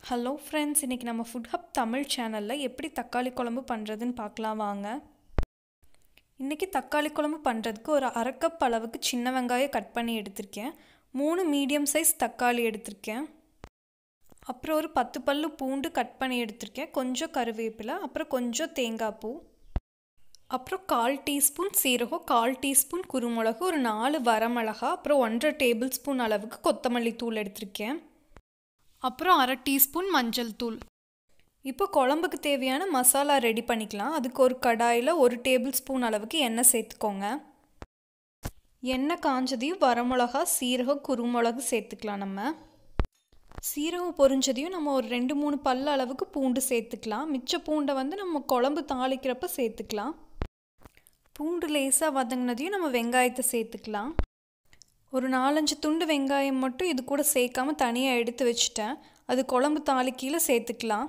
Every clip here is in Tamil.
ஹலோ ஃப்ரெண்ட்ஸ் இன்றைக்கி நம்ம ஃபுட் ஹப் தமிழ் சேனலில் எப்படி தக்காளி குழம்பு பண்ணுறதுன்னு பார்க்கலாம் வாங்க இன்றைக்கி தக்காளி குழம்பு பண்ணுறதுக்கு ஒரு அரை கப் அளவுக்கு சின்ன வெங்காயம் கட் பண்ணி எடுத்திருக்கேன் மூணு மீடியம் சைஸ் தக்காளி எடுத்திருக்கேன் அப்புறம் ஒரு பத்து பல்லு பூண்டு கட் பண்ணி எடுத்திருக்கேன் கொஞ்சம் கருவேப்பிலை அப்புறம் கொஞ்சம் தேங்காய் பூ அப்புறம் கால் டீஸ்பூன் சீரகம் கால் டீஸ்பூன் குருமிளகு ஒரு நாலு வரமிளகா அப்புறம் ஒன்றரை டேபிள் ஸ்பூன் அளவுக்கு கொத்தமல்லி தூள் எடுத்திருக்கேன் அப்புறம் அரை டீஸ்பூன் மஞ்சள் தூள் இப்போ குழம்புக்கு தேவையான மசாலா ரெடி பண்ணிக்கலாம் அதுக்கு ஒரு கடாயில் ஒரு டேபிள் ஸ்பூன் அளவுக்கு எண்ணெய் சேர்த்துக்கோங்க எண்ணெய் காஞ்சதையும் வரமிளகா சீரகம் குருமிளகு சேர்த்துக்கலாம் நம்ம சீரகம் பொரிஞ்சதையும் நம்ம ஒரு ரெண்டு மூணு பல்ல அளவுக்கு பூண்டு சேர்த்துக்கலாம் மிச்ச பூண்டை வந்து நம்ம குழம்பு தாளிக்கிறப்ப சேர்த்துக்கலாம் பூண்டு லேசாக வதங்கினதையும் நம்ம வெங்காயத்தை சேர்த்துக்கலாம் ஒரு நாலஞ்சு துண்டு வெங்காயம் மட்டும் இது கூட சேர்க்காம தனியாக எடுத்து வச்சுட்டேன் அது குழம்பு தாளிக்கீழே சேர்த்துக்கலாம்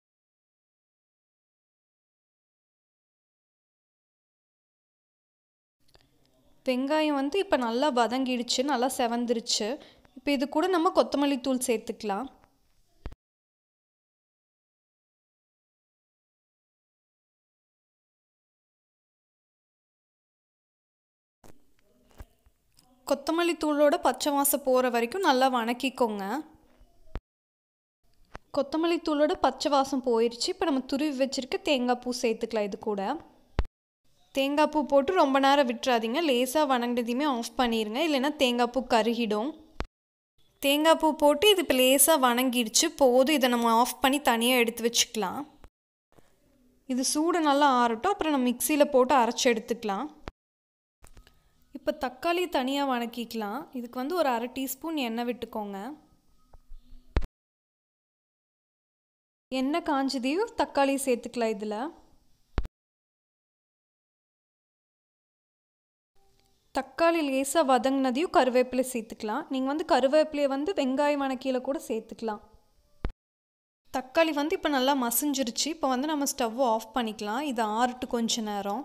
வெங்காயம் வந்து இப்போ நல்லா வதங்கிடுச்சு நல்லா செவந்துருச்சு இப்போ இது கூட நம்ம கொத்தமல்லி தூள் சேர்த்துக்கலாம் கொத்தமல்லி தூளோட பச்சை வாசம் போகிற வரைக்கும் நல்லா வணக்கிக்கோங்க கொத்தமல்லி தூளோட பச்சை வாசம் போயிடுச்சு இப்போ நம்ம துருவி வச்சுருக்க தேங்காய் பூ சேர்த்துக்கலாம் இது கூட தேங்காய் பூ போட்டு ரொம்ப நேரம் விட்டுறாதீங்க லேசாக வணங்கினதையுமே ஆஃப் பண்ணிடுங்க இல்லைன்னா தேங்காய் பூ கருகிடும் தேங்காய் பூ போட்டு இது இப்போ லேசாக வணங்கிடுச்சு போதும் இதை நம்ம ஆஃப் பண்ணி தனியாக எடுத்து வச்சுக்கலாம் இது சூடு நல்லா ஆறட்டும் அப்புறம் நம்ம மிக்சியில் போட்டு அரைச்சி எடுத்துக்கலாம் இப்போ தக்காளி தனியாக வணக்கிக்கலாம் இதுக்கு வந்து ஒரு அரை டீஸ்பூன் எண்ணெய் விட்டுக்கோங்க எண்ணெய் காஞ்சதையும் தக்காளி சேர்த்துக்கலாம் இதில் தக்காளி லேசாக வதங்கினதையும் கருவேப்பிலை சேர்த்துக்கலாம் நீங்கள் வந்து கருவேப்பிலையை வந்து வெங்காயம் வணக்கியில் கூட சேர்த்துக்கலாம் தக்காளி வந்து இப்போ நல்லா மசிஞ்சிருச்சு இப்போ வந்து நம்ம ஸ்டவ் ஆஃப் பண்ணிக்கலாம் இது ஆறுட்டு கொஞ்ச நேரம்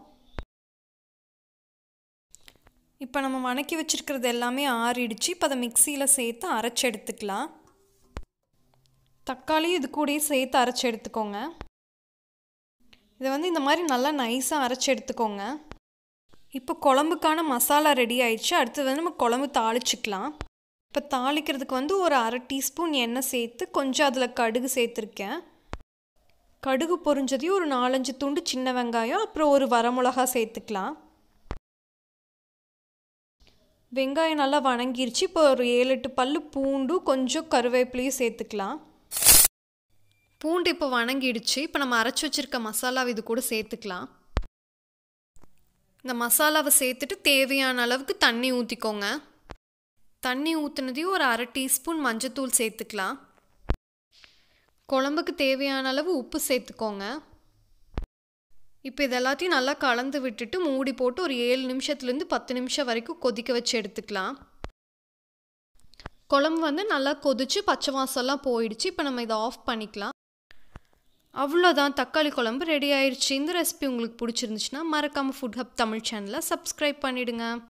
இப்போ நம்ம வணக்கி வச்சுருக்கிறது எல்லாமே ஆறிடுச்சு இப்போ அதை மிக்சியில் சேர்த்து அரைச்சி எடுத்துக்கலாம் தக்காளி இது கூடயே சேர்த்து அரைச்சி எடுத்துக்கோங்க இதை வந்து இந்த மாதிரி நல்லா நைஸாக அரைச்சி எடுத்துக்கோங்க இப்போ குழம்புக்கான மசாலா ரெடி ஆயிடுச்சு அடுத்தது வந்து நம்ம குழம்பு தாளிச்சிக்கலாம் இப்போ தாளிக்கிறதுக்கு வந்து ஒரு அரை டீஸ்பூன் எண்ணெய் சேர்த்து கொஞ்சம் அதில் கடுகு சேர்த்துருக்கேன் கடுகு பொரிஞ்சதையும் ஒரு நாலஞ்சு துண்டு சின்ன வெங்காயம் அப்புறம் ஒரு வரமிளகா சேர்த்துக்கலாம் வெங்காயம் நல்லா வணங்கிருச்சு இப்போ ஒரு ஏழு எட்டு பல்லு பூண்டும் கொஞ்சம் கருவேப்பிலையும் சேர்த்துக்கலாம் பூண்டு இப்போ வணங்கிடுச்சு இப்போ நம்ம அரைச்சி வச்சுருக்க மசாலாவை இது கூட சேர்த்துக்கலாம் இந்த மசாலாவை சேர்த்துட்டு தேவையான அளவுக்கு தண்ணி ஊற்றிக்கோங்க தண்ணி ஊற்றுனதையும் ஒரு அரை டீஸ்பூன் மஞ்சத்தூள் சேர்த்துக்கலாம் குழம்புக்கு தேவையான அளவு உப்பு சேர்த்துக்கோங்க இப்போ இது எல்லாத்தையும் நல்லா கலந்து விட்டுட்டு மூடி போட்டு ஒரு ஏழு நிமிஷத்துலேருந்து பத்து நிமிஷம் வரைக்கும் கொதிக்க வச்சு எடுத்துக்கலாம் குழம்பு வந்து நல்லா கொதிச்சு பச்சை வாசம்லாம் போயிடுச்சு இப்போ நம்ம இதை ஆஃப் பண்ணிக்கலாம் அவ்வளோதான் தக்காளி குழம்பு ரெடி ஆயிடுச்சு இந்த ரெசிபி உங்களுக்கு பிடிச்சிருந்துச்சுன்னா மறக்காமல் ஃபுட் ஹப் தமிழ் சேனலை சப்ஸ்கிரைப் பண்ணிவிடுங்க